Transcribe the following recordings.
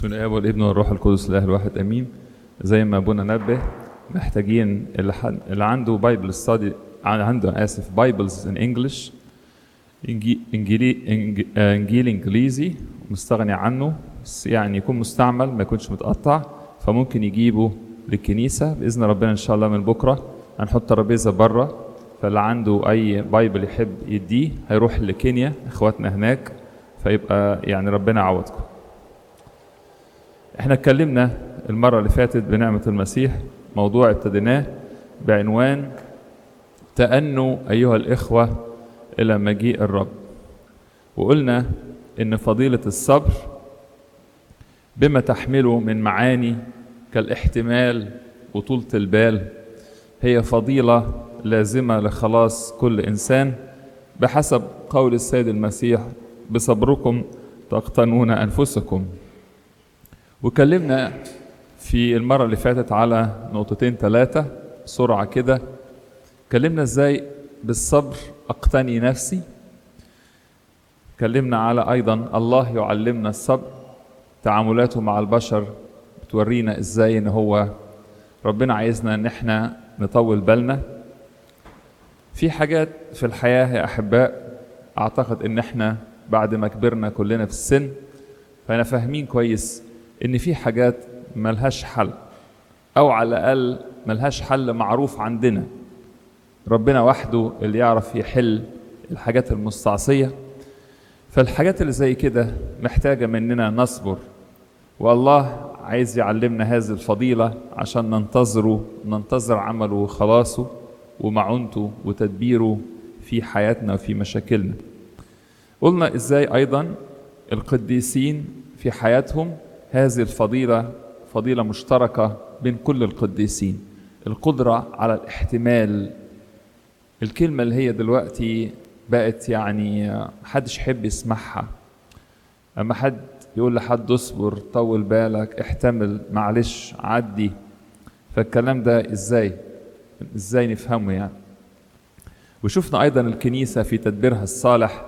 من الاب والابن والروح القدس الاله الواحد امين زي ما ابونا نبه محتاجين اللي, حد اللي عنده بايبل ستادي عنده أنا اسف بايبلز ان انجلش انجيلي إنج- آه، انجيل انجليزي مستغني عنه بس يعني يكون مستعمل ما يكونش متقطع فممكن يجيبه للكنيسه باذن ربنا ان شاء الله من بكره هنحط ترابيزه بره فاللي عنده اي بايبل يحب يديه هيروح لكينيا اخواتنا هناك فيبقى يعني ربنا يعوضكم احنا اتكلمنا المرة اللي فاتت بنعمة المسيح موضوع ابتديناه بعنوان تأنوا أيها الإخوة إلى مجيء الرب وقلنا إن فضيلة الصبر بما تحمله من معاني كالاحتمال وطولة البال هي فضيلة لازمة لخلاص كل إنسان بحسب قول السيد المسيح بصبركم تقتنون أنفسكم وكلمنا في المرة اللي فاتت على نقطتين ثلاثة بسرعة كده كلمنا ازاي بالصبر اقتني نفسي كلمنا على ايضا الله يعلمنا الصبر تعاملاته مع البشر بتورينا ازاي ان هو ربنا عايزنا ان احنا نطول بالنا في حاجات في الحياة يا احباء اعتقد ان احنا بعد ما كبرنا كلنا في السن فانا فاهمين كويس ان في حاجات ملهاش حل او على الاقل ملهاش حل معروف عندنا ربنا وحده اللي يعرف يحل الحاجات المستعصيه فالحاجات اللي زي كده محتاجه مننا نصبر والله عايز يعلمنا هذه الفضيله عشان ننتظره ننتظر عمله وخلاصه ومعونته وتدبيره في حياتنا وفي مشاكلنا قلنا ازاي ايضا القديسين في حياتهم هذه الفضيله فضيله مشتركه بين كل القديسين القدره على الاحتمال الكلمه اللي هي دلوقتي بقت يعني محدش يحب يسمعها اما حد يقول لحد اصبر طول بالك احتمل معلش عدي فالكلام ده ازاي ازاي نفهمه يعني وشفنا ايضا الكنيسه في تدبيرها الصالح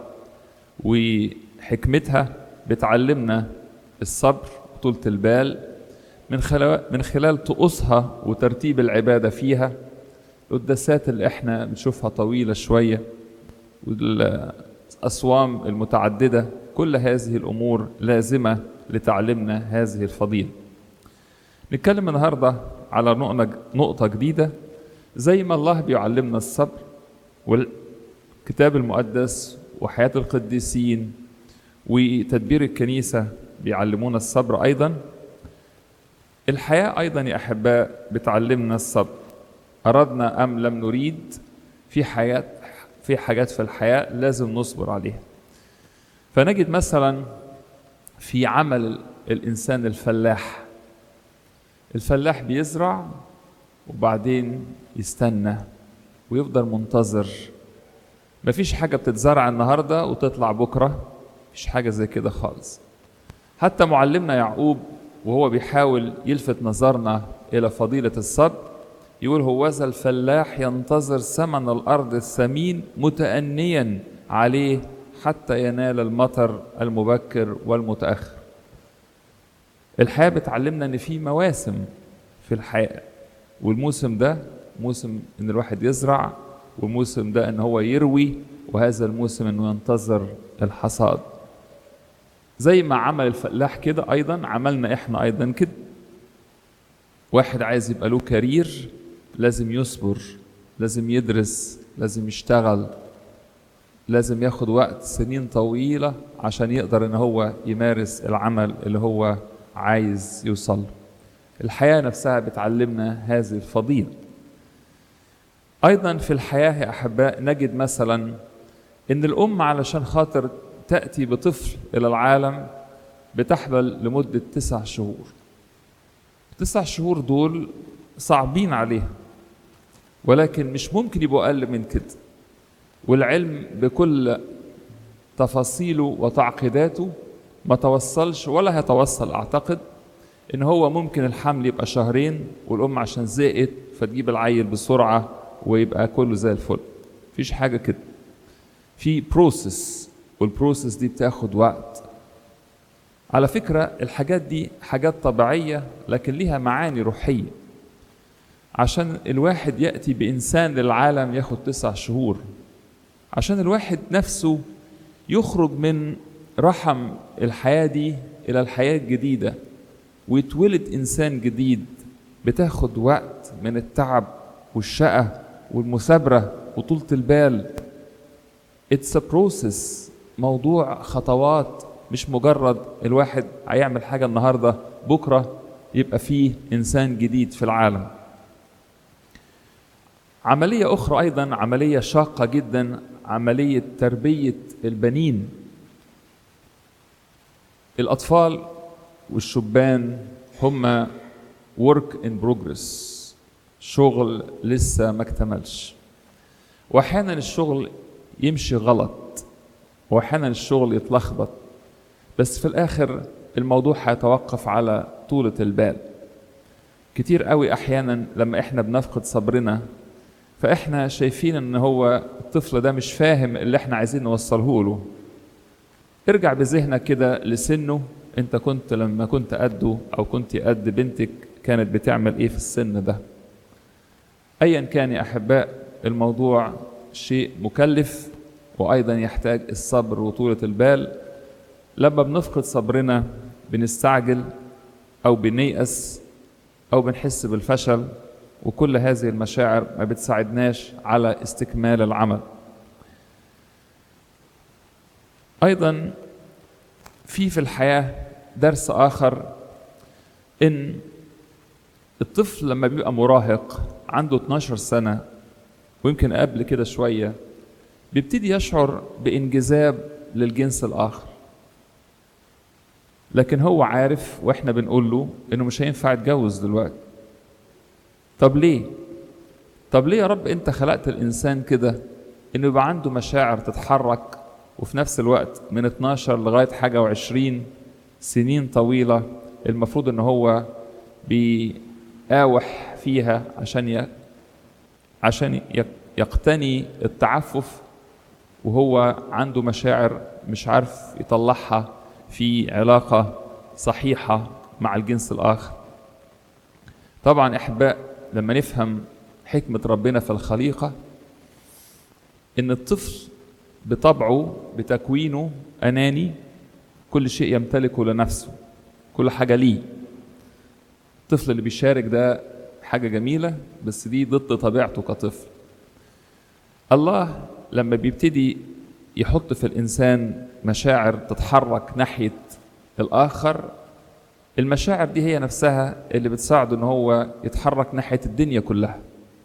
وحكمتها بتعلمنا الصبر وطولة البال من خلال من خلال طقوسها وترتيب العباده فيها القداسات اللي احنا بنشوفها طويله شويه والاصوام المتعدده كل هذه الامور لازمه لتعلمنا هذه الفضيله. نتكلم النهارده على نقطه نقطه جديده زي ما الله بيعلمنا الصبر والكتاب المقدس وحياه القديسين وتدبير الكنيسه بيعلمونا الصبر ايضا الحياه ايضا يا احباء بتعلمنا الصبر اردنا ام لم نريد في حياه في حاجات في الحياه لازم نصبر عليها فنجد مثلا في عمل الانسان الفلاح الفلاح بيزرع وبعدين يستنى ويفضل منتظر مفيش حاجه بتتزرع النهارده وتطلع بكره مفيش حاجه زي كده خالص حتى معلمنا يعقوب وهو بيحاول يلفت نظرنا الى فضيله الصبر يقول هوذا الفلاح ينتظر ثمن الارض الثمين متانيا عليه حتى ينال المطر المبكر والمتاخر الحياه بتعلمنا ان في مواسم في الحياه والموسم ده موسم ان الواحد يزرع والموسم ده ان هو يروي وهذا الموسم انه ينتظر الحصاد زي ما عمل الفلاح كده ايضا عملنا احنا ايضا كده واحد عايز يبقى له كارير لازم يصبر لازم يدرس لازم يشتغل لازم ياخد وقت سنين طويلة عشان يقدر ان هو يمارس العمل اللي هو عايز يوصل له الحياة نفسها بتعلمنا هذه الفضيلة أيضا في الحياة يا أحباء نجد مثلا إن الأم علشان خاطر تأتي بطفل إلى العالم بتحمل لمدة تسع شهور تسع شهور دول صعبين عليها ولكن مش ممكن يبقوا أقل من كده والعلم بكل تفاصيله وتعقيداته ما توصلش ولا هيتوصل أعتقد إن هو ممكن الحمل يبقى شهرين والأم عشان زهقت فتجيب العيل بسرعة ويبقى كله زي الفل مفيش حاجة كده في بروسس والبروسس دي بتاخد وقت على فكرة الحاجات دي حاجات طبيعية لكن ليها معاني روحية عشان الواحد يأتي بإنسان للعالم ياخد تسع شهور عشان الواحد نفسه يخرج من رحم الحياة دي إلى الحياة الجديدة ويتولد إنسان جديد بتاخد وقت من التعب والشقة والمثابرة وطولة البال It's a process موضوع خطوات مش مجرد الواحد هيعمل حاجة النهاردة بكرة يبقى فيه إنسان جديد في العالم عملية أخرى أيضا عملية شاقة جدا عملية تربية البنين الأطفال والشبان هم work in progress شغل لسه ما اكتملش واحيانا الشغل يمشي غلط واحيانا الشغل يتلخبط بس في الاخر الموضوع هيتوقف على طولة البال كتير قوي احيانا لما احنا بنفقد صبرنا فاحنا شايفين ان هو الطفل ده مش فاهم اللي احنا عايزين نوصله له ارجع بذهنك كده لسنه انت كنت لما كنت قده او كنت قد بنتك كانت بتعمل ايه في السن ده ايا كان يا احباء الموضوع شيء مكلف وايضا يحتاج الصبر وطولة البال لما بنفقد صبرنا بنستعجل او بنيأس او بنحس بالفشل وكل هذه المشاعر ما بتساعدناش على استكمال العمل ايضا في في الحياه درس اخر ان الطفل لما بيبقى مراهق عنده 12 سنه ويمكن قبل كده شويه بيبتدي يشعر بانجذاب للجنس الاخر لكن هو عارف واحنا بنقول له انه مش هينفع يتجوز دلوقتي طب ليه طب ليه يا رب انت خلقت الانسان كده انه يبقى عنده مشاعر تتحرك وفي نفس الوقت من 12 لغايه حاجه و20 سنين طويله المفروض ان هو بيقاوح فيها عشان ي... عشان ي... يقتني التعفف وهو عنده مشاعر مش عارف يطلعها في علاقه صحيحه مع الجنس الاخر طبعا احباء لما نفهم حكمه ربنا في الخليقه ان الطفل بطبعه بتكوينه اناني كل شيء يمتلكه لنفسه كل حاجه ليه الطفل اللي بيشارك ده حاجه جميله بس دي ضد طبيعته كطفل الله لما بيبتدي يحط في الانسان مشاعر تتحرك ناحيه الاخر المشاعر دي هي نفسها اللي بتساعده ان هو يتحرك ناحيه الدنيا كلها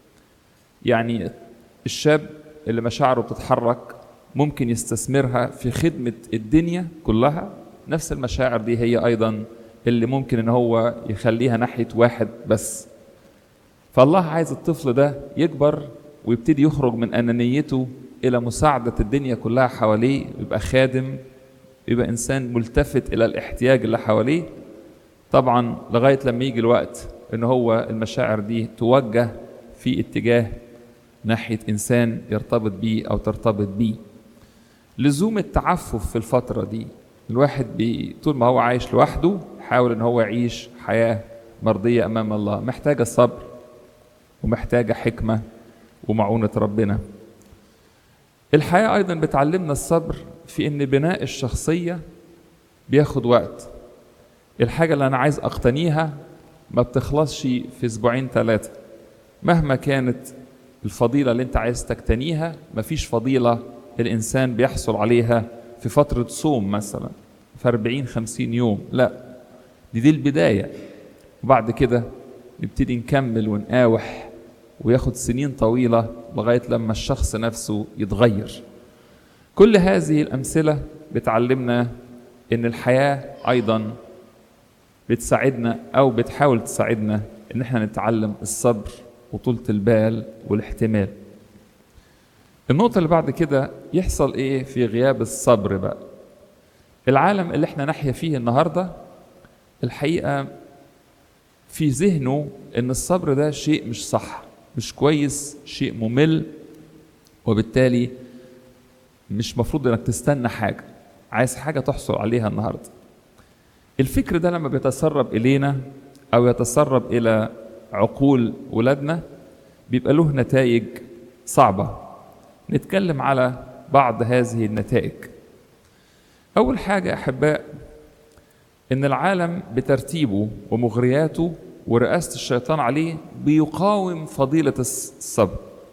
يعني الشاب اللي مشاعره بتتحرك ممكن يستثمرها في خدمه الدنيا كلها نفس المشاعر دي هي ايضا اللي ممكن ان هو يخليها ناحيه واحد بس فالله عايز الطفل ده يكبر ويبتدي يخرج من انانيته الى مساعده الدنيا كلها حواليه يبقى خادم يبقى انسان ملتفت الى الاحتياج اللي حواليه طبعا لغايه لما يجي الوقت ان هو المشاعر دي توجه في اتجاه ناحيه انسان يرتبط بيه او ترتبط بيه لزوم التعفف في الفتره دي الواحد بي طول ما هو عايش لوحده حاول ان هو يعيش حياه مرضيه امام الله محتاجه صبر ومحتاجه حكمه ومعونه ربنا الحياه ايضا بتعلمنا الصبر في ان بناء الشخصيه بياخد وقت الحاجه اللي انا عايز اقتنيها ما بتخلصش في اسبوعين ثلاثه مهما كانت الفضيله اللي انت عايز تقتنيها مفيش فضيله الانسان بيحصل عليها في فتره صوم مثلا في 40 50 يوم لا دي دي البدايه وبعد كده نبتدي نكمل ونقاوح وياخد سنين طويله لغايه لما الشخص نفسه يتغير كل هذه الامثله بتعلمنا ان الحياه ايضا بتساعدنا او بتحاول تساعدنا ان احنا نتعلم الصبر وطولة البال والاحتمال النقطة اللي بعد كده يحصل ايه في غياب الصبر بقى العالم اللي احنا نحيا فيه النهاردة الحقيقة في ذهنه ان الصبر ده شيء مش صح مش كويس شيء ممل وبالتالي مش مفروض انك تستنى حاجة عايز حاجة تحصل عليها النهاردة الفكر ده لما بيتسرب إلينا أو يتسرب إلى عقول ولادنا بيبقى له نتائج صعبة نتكلم على بعض هذه النتائج أول حاجة أحباء إن العالم بترتيبه ومغرياته ورئاسة الشيطان عليه بيقاوم فضيلة الصبر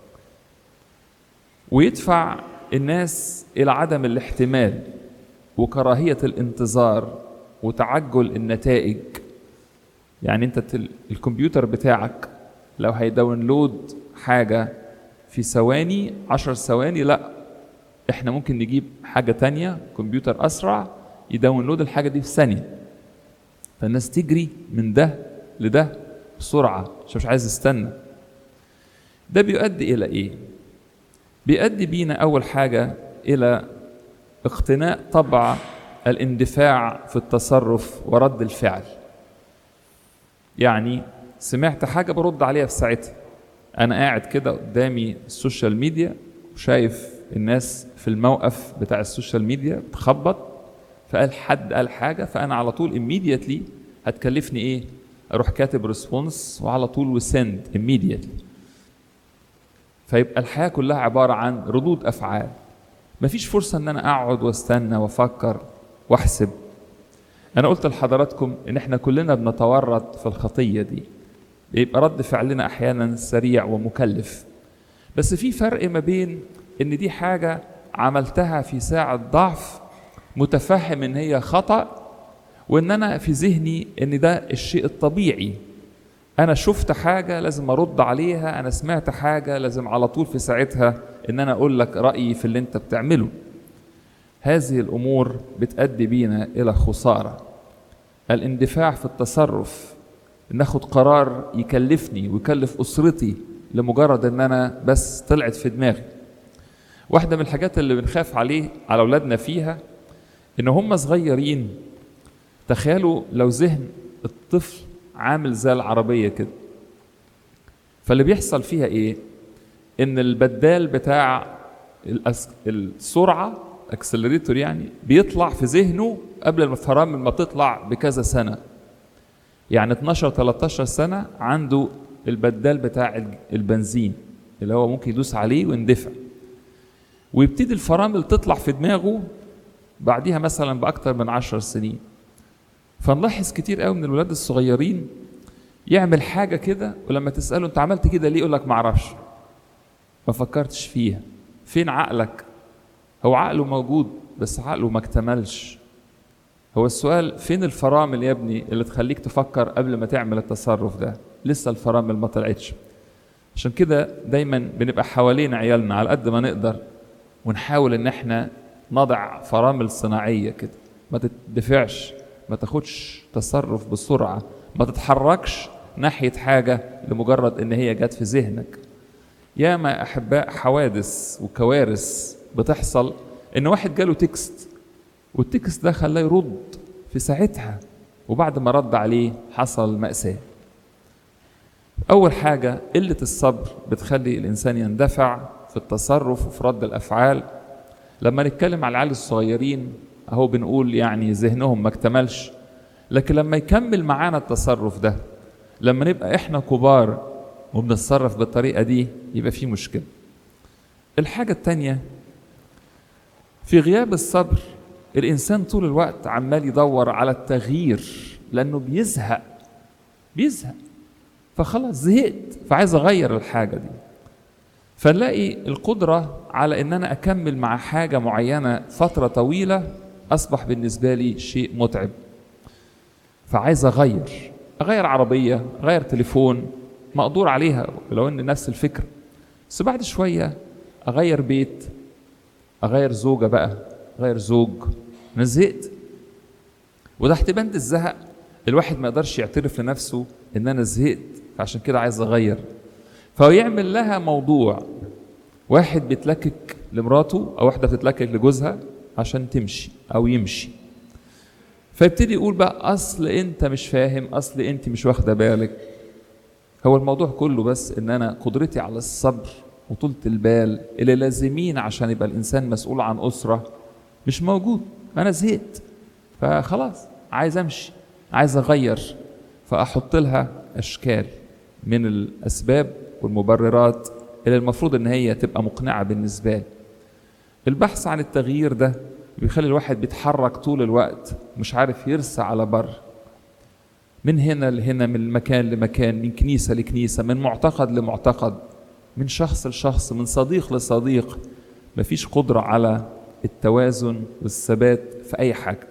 ويدفع الناس إلى عدم الاحتمال وكراهية الانتظار وتعجل النتائج يعني انت الكمبيوتر بتاعك لو هيداونلود حاجة في ثواني عشر ثواني لا احنا ممكن نجيب حاجة تانية كمبيوتر أسرع يداونلود الحاجة دي في ثانية فالناس تجري من ده لده بسرعة عشان مش عايز يستنى ده بيؤدي إلى إيه؟ بيؤدي بينا أول حاجة إلى اقتناء طبع الاندفاع في التصرف ورد الفعل يعني سمعت حاجة برد عليها في ساعتها أنا قاعد كده قدامي السوشيال ميديا وشايف الناس في الموقف بتاع السوشيال ميديا بتخبط فقال حد قال حاجة فأنا على طول immediately هتكلفني إيه؟ أروح كاتب ريسبونس وعلى طول وسند immediately فيبقى الحياة كلها عبارة عن ردود أفعال مفيش فرصة إن أنا أقعد واستنى وأفكر وأحسب أنا قلت لحضراتكم إن إحنا كلنا بنتورط في الخطية دي بيبقى رد فعلنا أحيانا سريع ومكلف بس في فرق ما بين إن دي حاجة عملتها في ساعة ضعف متفهم إن هي خطأ وإن أنا في ذهني إن ده الشيء الطبيعي أنا شفت حاجة لازم أرد عليها أنا سمعت حاجة لازم على طول في ساعتها إن أنا أقول لك رأيي في اللي أنت بتعمله هذه الأمور بتأدي بينا إلى خسارة الاندفاع في التصرف ناخد قرار يكلفني ويكلف أسرتي لمجرد إن أنا بس طلعت في دماغي واحدة من الحاجات اللي بنخاف عليه على أولادنا فيها إن هم صغيرين تخيلوا لو ذهن الطفل عامل زي العربية كده فاللي بيحصل فيها إيه؟ إن البدال بتاع الأس... السرعة اكسلريتور يعني بيطلع في ذهنه قبل الفرامل ما تطلع بكذا سنة يعني 12 13 سنة عنده البدال بتاع البنزين اللي هو ممكن يدوس عليه ويندفع ويبتدي الفرامل تطلع في دماغه بعديها مثلا بأكتر من عشر سنين فنلاحظ كتير قوي من الولاد الصغيرين يعمل حاجة كده ولما تسأله أنت عملت كده ليه يقول لك معرفش ما فكرتش فيها فين عقلك هو عقله موجود بس عقله ما اكتملش هو السؤال فين الفرامل يا ابني اللي تخليك تفكر قبل ما تعمل التصرف ده لسه الفرامل ما طلعتش عشان كده دايما بنبقى حوالين عيالنا على قد ما نقدر ونحاول ان احنا نضع فرامل صناعيه كده ما تدفعش ما تاخدش تصرف بسرعه ما تتحركش ناحيه حاجه لمجرد ان هي جت في ذهنك ياما احباء حوادث وكوارث بتحصل ان واحد جاله تكست والتكست ده خلاه يرد في ساعتها وبعد ما رد عليه حصل مأساة أول حاجة قلة الصبر بتخلي الإنسان يندفع في التصرف وفي رد الأفعال لما نتكلم على العيال الصغيرين أهو بنقول يعني ذهنهم ما اكتملش لكن لما يكمل معانا التصرف ده لما نبقى إحنا كبار وبنتصرف بالطريقة دي يبقى في مشكلة الحاجة التانية في غياب الصبر الإنسان طول الوقت عمال يدور على التغيير لأنه بيزهق بيزهق فخلاص زهقت فعايز أغير الحاجة دي فنلاقي القدرة على إن أنا أكمل مع حاجة معينة فترة طويلة أصبح بالنسبة لي شيء متعب فعايز أغير أغير عربية أغير تليفون مقدور عليها لو إن نفس الفكرة بس بعد شوية أغير بيت أغير زوجة بقى أغير زوج أنا زهقت وتحت بند الزهق الواحد ما يقدرش يعترف لنفسه إن أنا زهقت فعشان كده عايز أغير فهو يعمل لها موضوع واحد بيتلكك لمراته أو واحدة بتتلكك لجوزها عشان تمشي أو يمشي فيبتدي يقول بقى أصل أنت مش فاهم أصل أنت مش واخدة بالك هو الموضوع كله بس إن أنا قدرتي على الصبر وطولة البال اللي لازمين عشان يبقى الإنسان مسؤول عن أسرة مش موجود أنا زهقت فخلاص عايز امشي عايز اغير فاحط لها اشكال من الاسباب والمبررات اللي المفروض ان هي تبقى مقنعه بالنسبه لي البحث عن التغيير ده بيخلي الواحد بيتحرك طول الوقت مش عارف يرسى على بر من هنا لهنا من مكان لمكان من كنيسه لكنيسه من معتقد لمعتقد من شخص لشخص من صديق لصديق مفيش قدره على التوازن والثبات في اي حاجه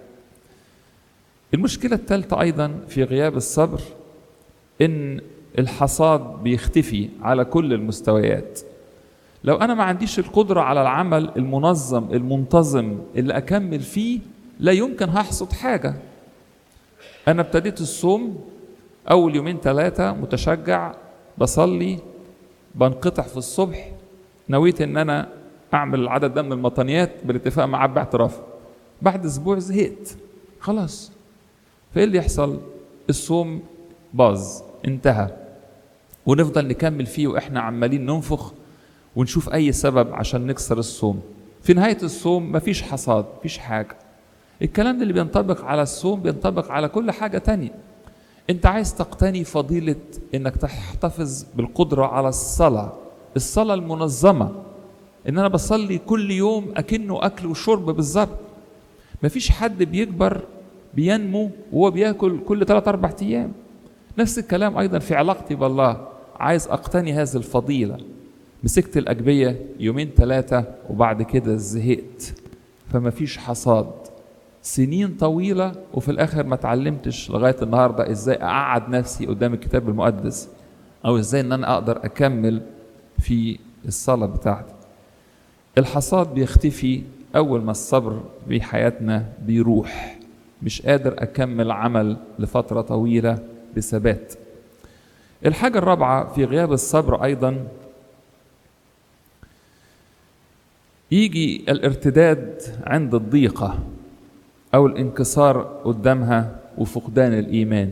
المشكله الثالثه ايضا في غياب الصبر ان الحصاد بيختفي على كل المستويات لو انا ما عنديش القدره على العمل المنظم المنتظم اللي اكمل فيه لا يمكن هحصد حاجه انا ابتديت الصوم اول يومين ثلاثه متشجع بصلي بنقطع في الصبح نويت ان انا اعمل العدد ده من المطنيات بالاتفاق مع اب اعتراف بعد اسبوع زهقت خلاص فايه اللي يحصل الصوم باظ انتهى ونفضل نكمل فيه واحنا عمالين ننفخ ونشوف اي سبب عشان نكسر الصوم في نهايه الصوم مفيش حصاد مفيش حاجه الكلام ده اللي بينطبق على الصوم بينطبق على كل حاجه تانية انت عايز تقتني فضيله انك تحتفظ بالقدره على الصلاه الصلاه المنظمه ان انا بصلي كل يوم اكنه اكل وشرب بالظبط مفيش حد بيكبر بينمو وهو بياكل كل 3 4 ايام نفس الكلام ايضا في علاقتي بالله عايز اقتني هذه الفضيله مسكت الاجبيه يومين ثلاثه وبعد كده زهقت فما فيش حصاد سنين طويله وفي الاخر ما اتعلمتش لغايه النهارده ازاي اقعد نفسي قدام الكتاب المقدس او ازاي ان انا اقدر اكمل في الصلاه بتاعتي الحصاد بيختفي اول ما الصبر في حياتنا بيروح مش قادر اكمل عمل لفتره طويله بثبات الحاجه الرابعه في غياب الصبر ايضا يجي الارتداد عند الضيقه او الانكسار قدامها وفقدان الايمان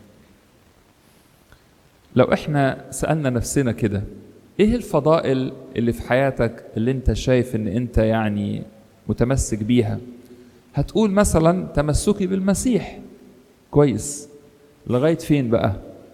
لو احنا سالنا نفسنا كده ايه الفضائل اللي في حياتك اللي انت شايف ان انت يعني متمسك بيها هتقول مثلا تمسكي بالمسيح كويس لغايه فين بقى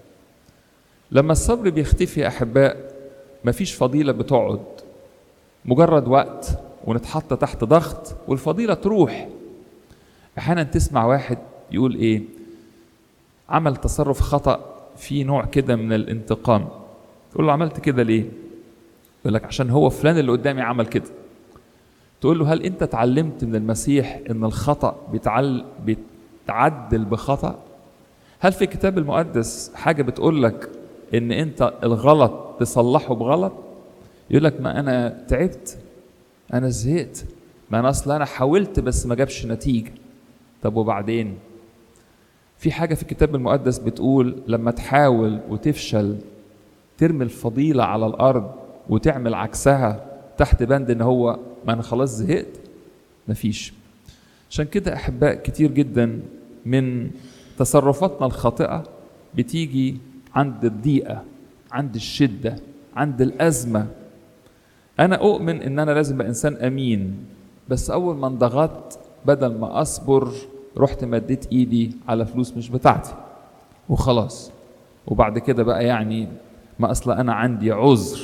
لما الصبر بيختفي يا احباء مفيش فضيله بتقعد مجرد وقت ونتحط تحت ضغط والفضيله تروح احيانا تسمع واحد يقول ايه عمل تصرف خطا في نوع كده من الانتقام تقول له عملت كده ليه يقول لك عشان هو فلان اللي قدامي عمل كده تقول له هل انت اتعلمت من المسيح ان الخطا بيتعل بيتعدل بخطا هل في الكتاب المقدس حاجه بتقول لك ان انت الغلط تصلحه بغلط يقول لك ما انا تعبت انا زهقت ما انا اصلا انا حاولت بس ما جابش نتيجه طب وبعدين في حاجه في الكتاب المقدس بتقول لما تحاول وتفشل ترمي الفضيله على الارض وتعمل عكسها تحت بند ان هو ما انا خلاص زهقت مفيش عشان كده احباء كتير جدا من تصرفاتنا الخاطئه بتيجي عند الضيقه عند الشده عند الازمه انا اؤمن ان انا لازم ابقى انسان امين بس اول ما انضغطت بدل ما اصبر رحت مديت ايدي على فلوس مش بتاعتي وخلاص وبعد كده بقى يعني ما اصلا انا عندي عذر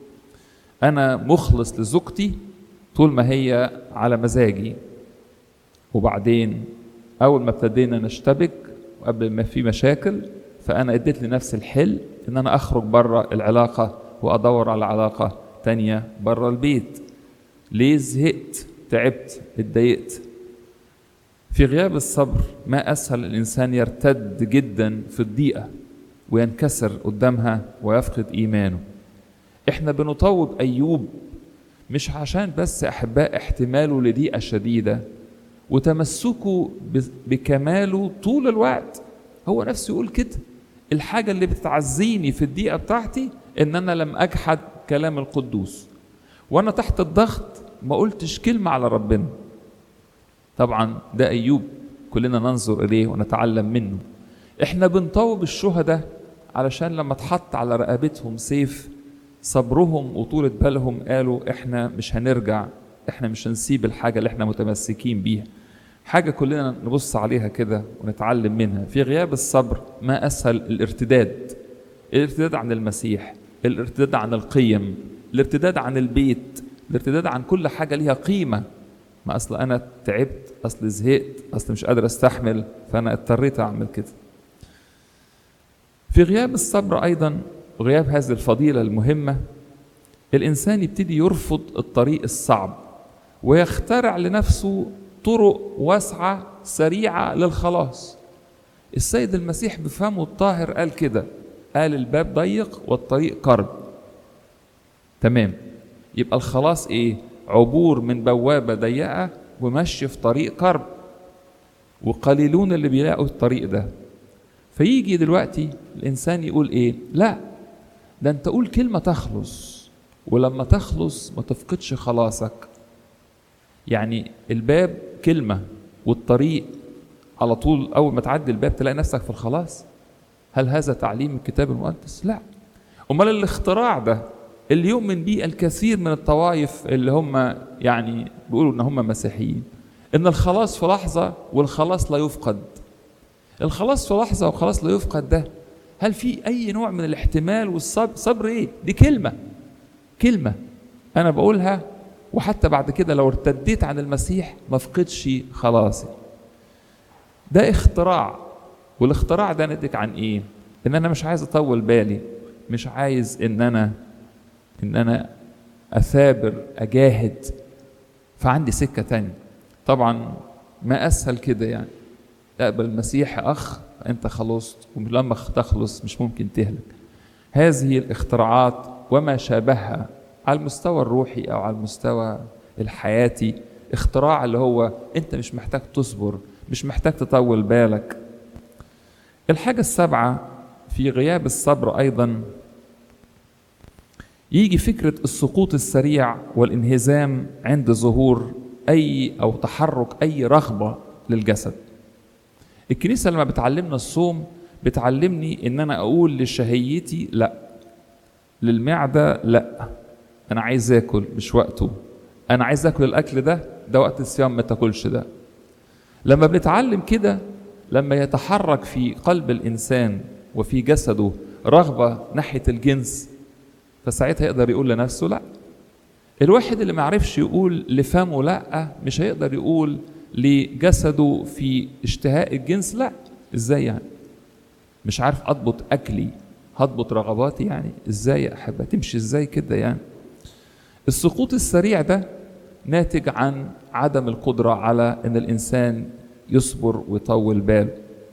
انا مخلص لزوجتي طول ما هي على مزاجي وبعدين اول ما ابتدينا نشتبك وقبل ما في مشاكل فانا اديت لنفسي الحل ان انا اخرج بره العلاقه وادور على علاقه تانية بره البيت ليه زهقت تعبت اتضايقت في غياب الصبر ما اسهل الانسان يرتد جدا في الضيقه وينكسر قدامها ويفقد ايمانه احنا بنطوب ايوب مش عشان بس احباء احتماله لضيقه شديده وتمسكه بكماله طول الوقت هو نفسه يقول كده الحاجه اللي بتعزيني في الضيقه بتاعتي ان انا لم اجحد كلام القدوس وانا تحت الضغط ما قلتش كلمه على ربنا طبعا ده ايوب كلنا ننظر اليه ونتعلم منه احنا بنطوب الشهداء علشان لما اتحط على رقبتهم سيف صبرهم وطولة بالهم قالوا احنا مش هنرجع احنا مش هنسيب الحاجة اللي احنا متمسكين بيها حاجة كلنا نبص عليها كده ونتعلم منها في غياب الصبر ما أسهل الارتداد الارتداد عن المسيح الارتداد عن القيم الارتداد عن البيت الارتداد عن كل حاجة ليها قيمة ما أصل أنا تعبت أصل زهقت أصل مش قادر أستحمل فأنا اضطريت أعمل كده في غياب الصبر أيضا وغياب هذه الفضيلة المهمة الإنسان يبتدي يرفض الطريق الصعب ويخترع لنفسه طرق واسعة سريعة للخلاص السيد المسيح بفهمه الطاهر قال كده قال الباب ضيق والطريق قرب تمام يبقى الخلاص ايه عبور من بوابة ضيقة ومشي في طريق قرب وقليلون اللي بيلاقوا الطريق ده فيجي دلوقتي الإنسان يقول إيه لا ده أنت قول كلمة تخلص ولما تخلص ما تفقدش خلاصك يعني الباب كلمة والطريق على طول أول ما تعدي الباب تلاقي نفسك في الخلاص هل هذا تعليم الكتاب المقدس؟ لا أمال الاختراع ده اللي يؤمن به الكثير من الطوائف اللي هم يعني بيقولوا إن هم مسيحيين إن الخلاص في لحظة والخلاص لا يفقد الخلاص في لحظة والخلاص لا يفقد ده هل في أي نوع من الاحتمال والصبر صبر إيه؟ دي كلمة كلمة أنا بقولها وحتى بعد كده لو ارتديت عن المسيح ما فقدش خلاصي ده اختراع والاختراع ده نتج عن ايه ان انا مش عايز اطول بالي مش عايز ان انا ان انا اثابر اجاهد فعندي سكة تانية طبعا ما اسهل كده يعني اقبل المسيح اخ انت خلصت ولما تخلص مش ممكن تهلك هذه الاختراعات وما شابهها على المستوى الروحي او على المستوى الحياتي اختراع اللي هو انت مش محتاج تصبر مش محتاج تطول بالك الحاجة السابعة في غياب الصبر أيضا يجي فكرة السقوط السريع والانهزام عند ظهور أي أو تحرك أي رغبة للجسد الكنيسة لما بتعلمنا الصوم بتعلمني إن أنا أقول لشهيتي لأ للمعدة لأ أنا عايز آكل مش وقته أنا عايز آكل الأكل ده ده وقت الصيام ما تاكلش ده لما بنتعلم كده لما يتحرك في قلب الإنسان وفي جسده رغبة ناحية الجنس فساعتها يقدر يقول لنفسه لا الواحد اللي ما عرفش يقول لفمه لا مش هيقدر يقول لجسده في اشتهاء الجنس لا ازاي يعني مش عارف اضبط اكلي هضبط رغباتي يعني ازاي يا احبه تمشي ازاي كده يعني السقوط السريع ده ناتج عن عدم القدرة على ان الانسان يصبر ويطول باله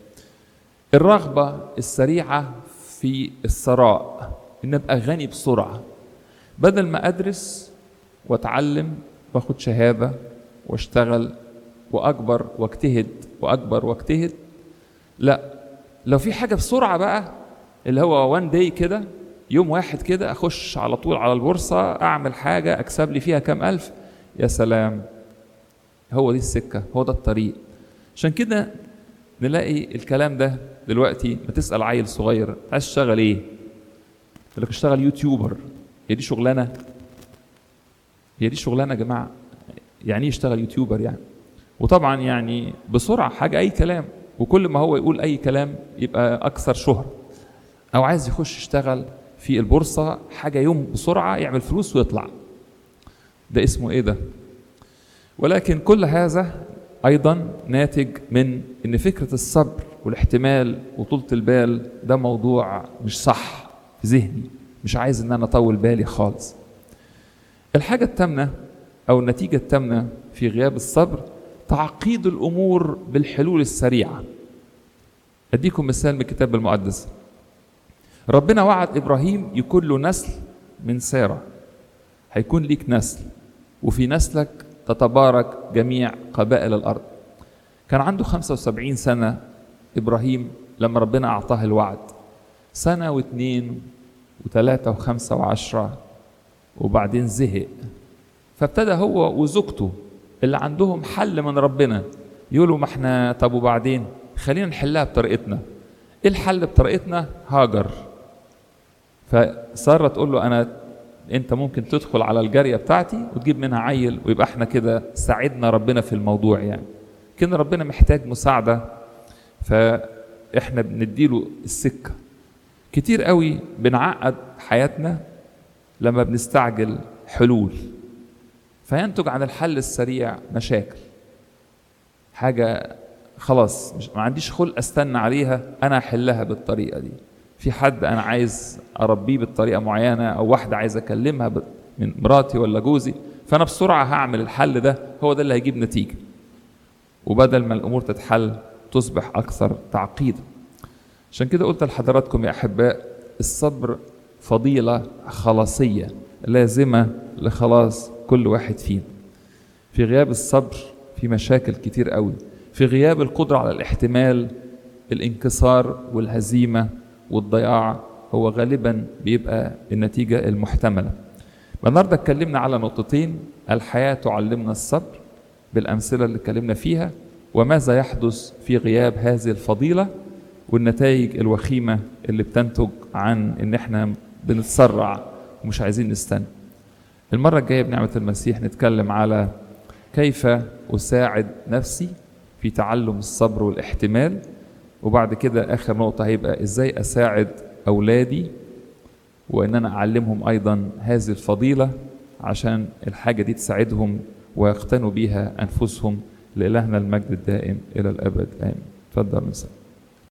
الرغبة السريعة في الثراء ان ابقى غني بسرعة بدل ما ادرس واتعلم واخد شهادة واشتغل واكبر واجتهد واكبر واجتهد لا لو في حاجة بسرعة بقى اللي هو وان داي كده يوم واحد كده اخش على طول على البورصة اعمل حاجة اكسب لي فيها كام الف يا سلام هو دي السكة هو ده الطريق عشان كده نلاقي الكلام ده دلوقتي ما تسأل عيل صغير عايز تشتغل ايه؟ يقول لك اشتغل يوتيوبر هي دي شغلانة هي دي شغلانة يا جماعة يعني ايه يشتغل يوتيوبر يعني وطبعا يعني بسرعة حاجة أي كلام وكل ما هو يقول أي كلام يبقى أكثر شهرة أو عايز يخش يشتغل في البورصة حاجة يوم بسرعة يعمل فلوس ويطلع ده اسمه إيه ده؟ ولكن كل هذا أيضا ناتج من إن فكرة الصبر والاحتمال وطولة البال ده موضوع مش صح في ذهني مش عايز إن أنا أطول بالي خالص الحاجة التامنة أو النتيجة التامنة في غياب الصبر تعقيد الأمور بالحلول السريعة أديكم مثال من الكتاب المقدس ربنا وعد إبراهيم يكون له نسل من سارة هيكون ليك نسل وفي نسلك تتبارك جميع قبائل الأرض كان عنده 75 سنة إبراهيم لما ربنا أعطاه الوعد سنة واثنين وثلاثة وخمسة وعشرة وبعدين زهق فابتدى هو وزوجته اللي عندهم حل من ربنا يقولوا ما احنا طب وبعدين خلينا نحلها بطريقتنا ايه الحل بطريقتنا هاجر فسارة تقول له انا انت ممكن تدخل على الجارية بتاعتي وتجيب منها عيل ويبقى احنا كده ساعدنا ربنا في الموضوع يعني كان ربنا محتاج مساعدة فإحنا بنديله السكة كتير قوي بنعقد حياتنا لما بنستعجل حلول فينتج عن الحل السريع مشاكل حاجة خلاص مش ما عنديش خلق استنى عليها انا احلها بالطريقه دي في حد انا عايز اربيه بالطريقه معينه او واحده عايز اكلمها ب- من مراتي ولا جوزي فانا بسرعه هعمل الحل ده هو ده اللي هيجيب نتيجه وبدل ما الامور تتحل تصبح اكثر تعقيدا عشان كده قلت لحضراتكم يا احباء الصبر فضيله خلاصيه لازمه لخلاص كل واحد فينا في غياب الصبر في مشاكل كتير قوي في غياب القدرة على الاحتمال الانكسار والهزيمة والضياع هو غالبا بيبقى النتيجة المحتملة النهارده اتكلمنا على نقطتين الحياة تعلمنا الصبر بالأمثلة اللي اتكلمنا فيها وماذا يحدث في غياب هذه الفضيلة والنتائج الوخيمة اللي بتنتج عن إن إحنا بنتسرع ومش عايزين نستنى المرة الجاية بنعمة المسيح نتكلم على كيف أساعد نفسي في تعلم الصبر والاحتمال وبعد كده آخر نقطة هيبقى إزاي أساعد أولادي وإن أنا أعلمهم أيضا هذه الفضيلة عشان الحاجة دي تساعدهم ويقتنوا بيها أنفسهم لإلهنا المجد الدائم إلى الأبد آمين تفضل مساء